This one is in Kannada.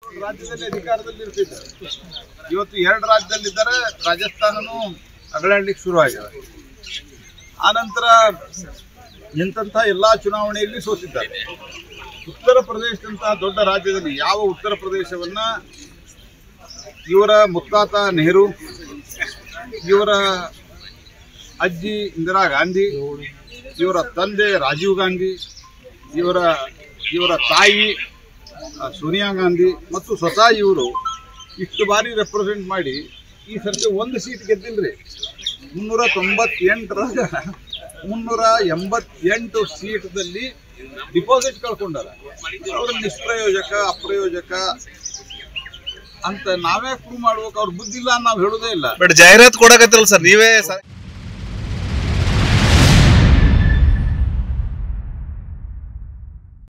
ರಾಜ್ಯದಲ್ಲಿ ಅಧಿಕಾರದಲ್ಲಿ ಇರ್ತಿದ್ದಾರೆ ಇವತ್ತು ಎರಡು ರಾಜ್ಯದಲ್ಲಿದ್ದಾರೆ ರಾಜಸ್ಥಾನನೂ ಅಗಳಾಡ್ಲಿಕ್ಕೆ ಶುರು ಆಗಿದೆ ಆನಂತರ ನಿಂತಹ ಎಲ್ಲಾ ಚುನಾವಣೆಯಲ್ಲಿ ಸೋತಿದ್ದಾರೆ ಉತ್ತರ ಪ್ರದೇಶದಂತಹ ದೊಡ್ಡ ರಾಜ್ಯದಲ್ಲಿ ಯಾವ ಉತ್ತರ ಪ್ರದೇಶವನ್ನ ಇವರ ಮುತ್ತಾತ ನೆಹರು ಇವರ ಅಜ್ಜಿ ಇಂದಿರಾ ಗಾಂಧಿ ಇವರ ತಂದೆ ರಾಜೀವ್ ಗಾಂಧಿ ಇವರ ಇವರ ತಾಯಿ ಆ, ಸೋನಿಯಾ ಗಾಂಧಿ ಮತ್ತು ಸ್ವತಃ ಇವರು ಇಷ್ಟು ಬಾರಿ ರೆಪ್ರೆಸೆಂಟ್ ಮಾಡಿ ಈ ಸರ್ತಿ ಒಂದು ಸೀಟ್ ಗೆದ್ದಿಲ್ರಿ ಮುನ್ನೂರ ತೊಂಬತ್ತೆಂಟರಾಗ ಮುನ್ನೂರ ಎಂಬತ್ತೆಂಟು ಸೀಟ್ದಲ್ಲಿ ಡಿಪಾಸಿಟ್ ಕಳ್ಕೊಂಡಾರ ಅವ್ರ ನಿಷ್ಪ್ರಯೋಜಕ ಅಪ್ರಯೋಜಕ ಅಂತ ನಾವೇ ಪ್ರೂವ್ ಮಾಡ್ಬೇಕು ಅವ್ರ ಬುದ್ಧಿ ಇಲ್ಲ ಅಂತ ನಾವು ಹೇಳೋದೇ ಇಲ್ಲ ಬಟ್ ಜಾಹೀರಾತು ಕೊಡಕತ್ತಿರಲ್ಲ ಸರ್ ನೀವೇ ಸ-